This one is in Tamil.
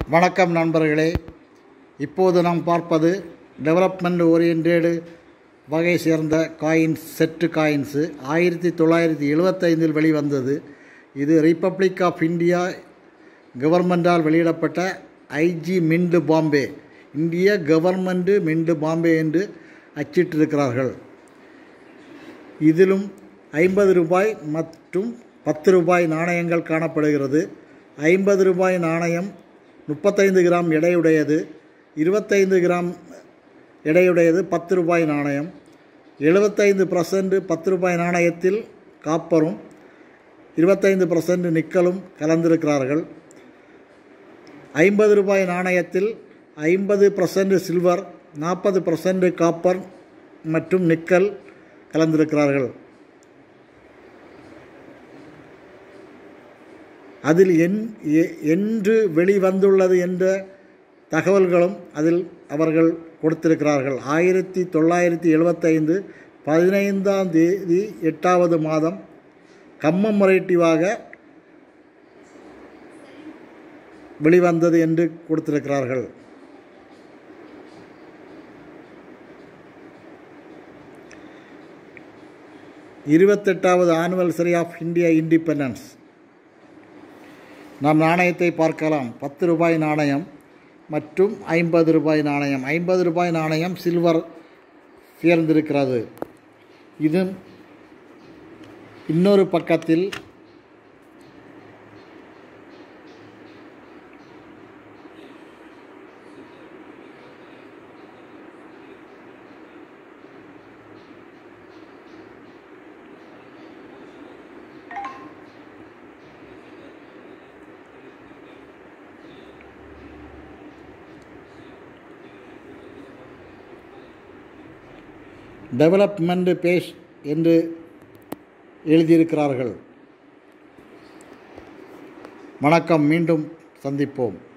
வணக்கம் நண்பர்களே இப்போது நாம் பார்ப்பது டெவலப்மெண்ட் ஓரியன்டேடு வகை சேர்ந்த காயின்ஸ் செட்டு காயின்ஸு ஆயிரத்தி தொள்ளாயிரத்தி எழுபத்தைந்தில் வெளிவந்தது இது ரிப்பப்ளிக் ஆஃப் இந்தியா கவர்மெண்டால் வெளியிடப்பட்ட ஐஜி மிண்டு பாம்பே இந்திய கவர்மெண்ட் மிண்டு பாம்பே என்று அச்சிட்டிருக்கிறார்கள் இதிலும் ஐம்பது ரூபாய் மற்றும் பத்து ரூபாய் நாணயங்கள் காணப்படுகிறது ஐம்பது ரூபாய் நாணயம் முப்பத்தைந்து கிராம் எடையுடையது இருபத்தைந்து கிராம் எடையுடையது பத்து ரூபாய் நாணயம் எழுபத்தைந்து பர்சன்ட் பத்து ரூபாய் நாணயத்தில் காப்பரும் இருபத்தைந்து பர்சன்ட் நிக்கலும் கலந்திருக்கிறார்கள் ஐம்பது ரூபாய் நாணயத்தில் ஐம்பது பர்சன்ட் சில்வர் நாற்பது பர்சன்ட் காப்பர் மற்றும் நிக்கல் கலந்திருக்கிறார்கள் அதில் என் எ- என்று வெளிவந்துள்ளது என்ற தகவல்களும் அதில் அவர்கள் கொடுத்திருக்கிறார்கள் ஆயிரத்தி தொள்ளாயிரத்தி எழுபத்தைந்து பதினைந்தாம் தேதி எட்டாவது மாதம் கம்மமரேட்டிவாக வெளிவந்தது என்று கொடுத்திருக்கிறார்கள் இருபத்தெட்டாவது ஆனிவர்சரி ஆஃப் இந்தியா இண்டிபெண்டன்ஸ் நாம் நாணயத்தை பார்க்கலாம் பத்து ரூபாய் நாணயம் மற்றும் ஐம்பது ரூபாய் நாணயம் ஐம்பது ரூபாய் நாணயம் சில்வர் சேர்ந்திருக்கிறது இது இன்னொரு பக்கத்தில் டெவலப்மெண்ட் பேஷ் என்று எழுதியிருக்கிறார்கள் வணக்கம் மீண்டும் சந்திப்போம்